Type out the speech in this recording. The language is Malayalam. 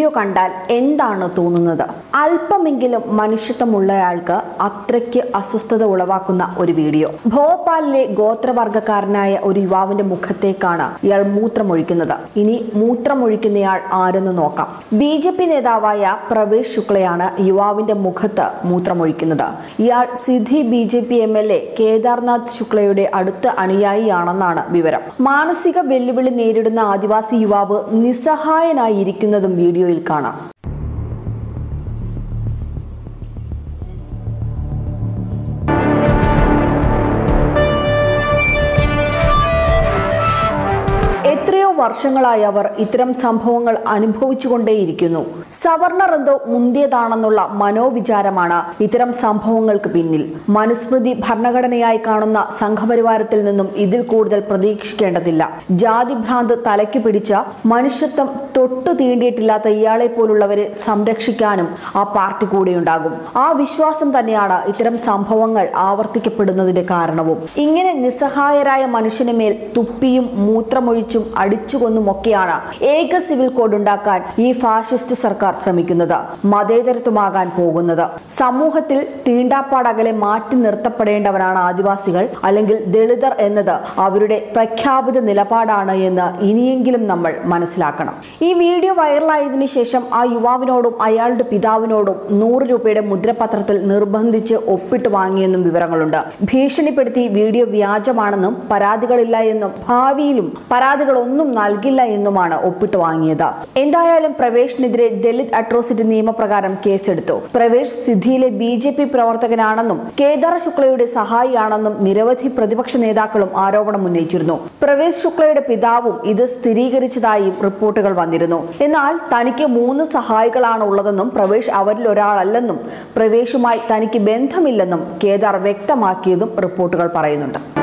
കണ്ടാൽ എന്താണ് തോന്നുന്നത് അല്പമെങ്കിലും മനുഷ്യത്വമുള്ളയാൾക്ക് അത്രയ്ക്ക് അസ്വസ്ഥത ഉളവാക്കുന്ന ഒരു വീഡിയോ ഭോപ്പാലിലെ ഗോത്രവർഗക്കാരനായ ഒരു യുവാവിന്റെ മുഖത്തേക്കാണ് ഇയാൾ മൂത്രമൊഴിക്കുന്നത് ഇനി മൂത്രമൊഴിക്കുന്നയാൾ ആരെന്ന് നോക്കാം ബി ജെ പി നേതാവായ പ്രവേശ് ശുക്ലയാണ് യുവാവിന്റെ മുഖത്ത് മൂത്രമൊഴിക്കുന്നത് ഇയാൾ Sidhi B J P M L A Kedarnath ശുക്ലയുടെ അടുത്ത അനുയായിയാണെന്നാണ് വിവരം മാനസിക വെല്ലുവിളി നേരിടുന്ന ആദിവാസി യുവാവ് നിസ്സഹായനായിരിക്കുന്നതും വീഡിയോയിൽ കാണാം എത്രയോ വർഷങ്ങളായി അവർ ഇത്തരം സംഭവങ്ങൾ അനുഭവിച്ചുകൊണ്ടേയിരിക്കുന്നു സവർണർ എന്തോ മുന്തിയതാണെന്നുള്ള മനോവിചാരമാണ് ഇത്തരം സംഭവങ്ങൾക്ക് പിന്നിൽ മനുസ്മൃതി ഭരണഘടനയായി കാണുന്ന സംഘപരിവാരത്തിൽ നിന്നും ഇതിൽ കൂടുതൽ പ്രതീക്ഷിക്കേണ്ടതില്ല ജാതിഭ്രാന്ത് തലയ്ക്ക് പിടിച്ച മനുഷ്യത്വം തൊട്ടു തീണ്ടിയിട്ടില്ലാത്ത ഇയാളെ പോലുള്ളവരെ സംരക്ഷിക്കാനും ആ പാർട്ടി കൂടെയുണ്ടാകും ആ വിശ്വാസം തന്നെയാണ് ഇത്തരം സംഭവങ്ങൾ ആവർത്തിക്കപ്പെടുന്നതിന്റെ കാരണവും ഇങ്ങനെ നിസ്സഹായരായ മനുഷ്യന് മേൽ തുപ്പിയും മൂത്രമൊഴിച്ചും അടിച്ചുകൊന്നുമൊക്കെയാണ് ഏക സിവിൽ കോഡ് ഉണ്ടാക്കാൻ ഈ ഫാഷിസ്റ്റ് സർക്കാർ ശ്രമിക്കുന്നത് മതേതരത്വമാകാൻ പോകുന്നത് സമൂഹത്തിൽ തീണ്ടാപ്പാടകലെ മാറ്റി നിർത്തപ്പെടേണ്ടവരാണ് ആദിവാസികൾ അല്ലെങ്കിൽ ദളിതർ എന്നത് അവരുടെ പ്രഖ്യാപിത നിലപാടാണ് എന്ന് ഇനിയെങ്കിലും നമ്മൾ മനസ്സിലാക്കണം ഈ വീഡിയോ വൈറലായതിനു ശേഷം ആ യുവാവിനോടും അയാളുടെ പിതാവിനോടും നൂറ് രൂപയുടെ മുദ്രപത്രത്തിൽ നിർബന്ധിച്ച് ഒപ്പിട്ട് വാങ്ങിയെന്നും വിവരങ്ങളുണ്ട് ഭീഷണിപ്പെടുത്തി വീഡിയോ വ്യാജമാണെന്നും പരാതികളില്ല എന്നും ഭാവിയിലും പരാതികളൊന്നും നൽകില്ല എന്നുമാണ് ഒപ്പിട്ട് വാങ്ങിയത് എന്തായാലും പ്രവേശിനെതിരെ ദളിത് അട്രോസിറ്റി നിയമപ്രകാരം കേസെടുത്തു പ്രവേശ് സിദ്ധിയിലെ ബി ജെ പി പ്രവർത്തകനാണെന്നും കേദാർ ശുക്ലയുടെ സഹായിയാണെന്നും നിരവധി പ്രതിപക്ഷ നേതാക്കളും ആരോപണം ഉന്നയിച്ചിരുന്നു പ്രവേശ് ശുക്ലയുടെ പിതാവും ഇത് സ്ഥിരീകരിച്ചതായും റിപ്പോർട്ടുകൾ വന്നിരുന്നു എന്നാൽ തനിക്ക് മൂന്ന് സഹായികളാണ് ഉള്ളതെന്നും പ്രവേശ് അവരിൽ ഒരാളല്ലെന്നും പ്രവേശുമായി തനിക്ക് ബന്ധമില്ലെന്നും കേദാർ വ്യക്തമാക്കിയതും റിപ്പോർട്ടുകൾ പറയുന്നുണ്ട്